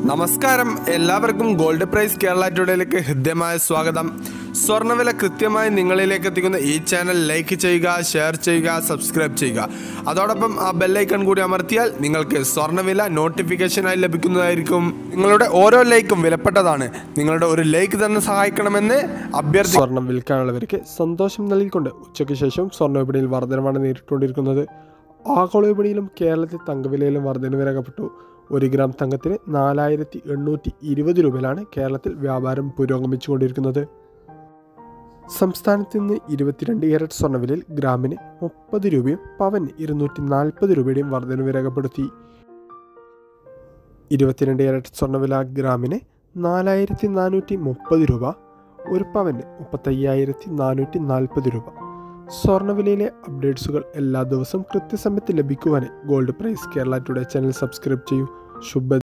നമസ്കാരം എല്ലാവർക്കും gold price Kerala ടുഡേയിലേക്ക് ഹൃദ്യമായ സ്വാഗതം സ്വർണ്ണവില കൃത്യമായി നിങ്ങളിലേക്ക് എത്തിക്കുന്ന ഈ ചാനൽ ലൈക്ക് ചെയ്യുക ഷെയർ ചെയ്യുക സബ്സ്ക്രൈബ് ചെയ്യുക അതോടൊപ്പം ആ ബെല്ലൈക്കൺ കൂടി അമർത്തിയാൽ നിങ്ങൾക്ക് സ്വർണ്ണവില നോട്ടിഫിക്കേഷനായി ലഭിക്കുന്നതായിരിക്കും നിങ്ങളുടെ ഓരോ ലൈക്കും വിലപ്പെട്ടതാണ് നിങ്ങളുടെ ഒരു ലൈക്ക് തന്നെ സഹായിക്കണമെന്ന് അഭ്യർത്ഥി സ്വർണം വിൽക്കാനുള്ളവർക്ക് സന്തോഷം നൽകിക്കൊണ്ട് ഉച്ചയ്ക്ക് ശേഷം സ്വർണ്ണ വിപണിയിൽ വർധനമാണ് നേരിട്ടുകൊണ്ടിരിക്കുന്നത് ആഗോള വിപണിയിലും കേരളത്തിൽ തങ്കവിലയിലും വർധനവ് രേഖപ്പെട്ടു ഒരു ഗ്രാം തങ്കത്തിന് നാലായിരത്തി എണ്ണൂറ്റി ഇരുപത് രൂപയിലാണ് കേരളത്തിൽ വ്യാപാരം പുരോഗമിച്ചുകൊണ്ടിരിക്കുന്നത് സംസ്ഥാനത്ത് നിന്ന് ഇരുപത്തിരണ്ട് ക്യാരറ്റ് സ്വർണ്ണവിലയിൽ ഗ്രാമിന് മുപ്പത് രൂപയും പവന് ഇരുന്നൂറ്റി നാൽപ്പത് രൂപയുടെയും വർധനവ് രേഖപ്പെടുത്തി ഇരുപത്തിരണ്ട് ക്യാരറ്റ് സ്വർണ്ണവില ഗ്രാമിന് നാലായിരത്തി നാനൂറ്റി മുപ്പത് രൂപ ഒരു പവന് മുപ്പത്തയ്യായിരത്തി നാനൂറ്റി നാൽപ്പത് രൂപ സ്വർണ്ണവിലയിലെ അപ്ഡേറ്റ്സുകൾ എല്ലാ ദിവസവും കൃത്യസമയത്ത് ലഭിക്കുവാൻ gold price Kerala today channel subscribe ചെയ്യൂ ശുഭ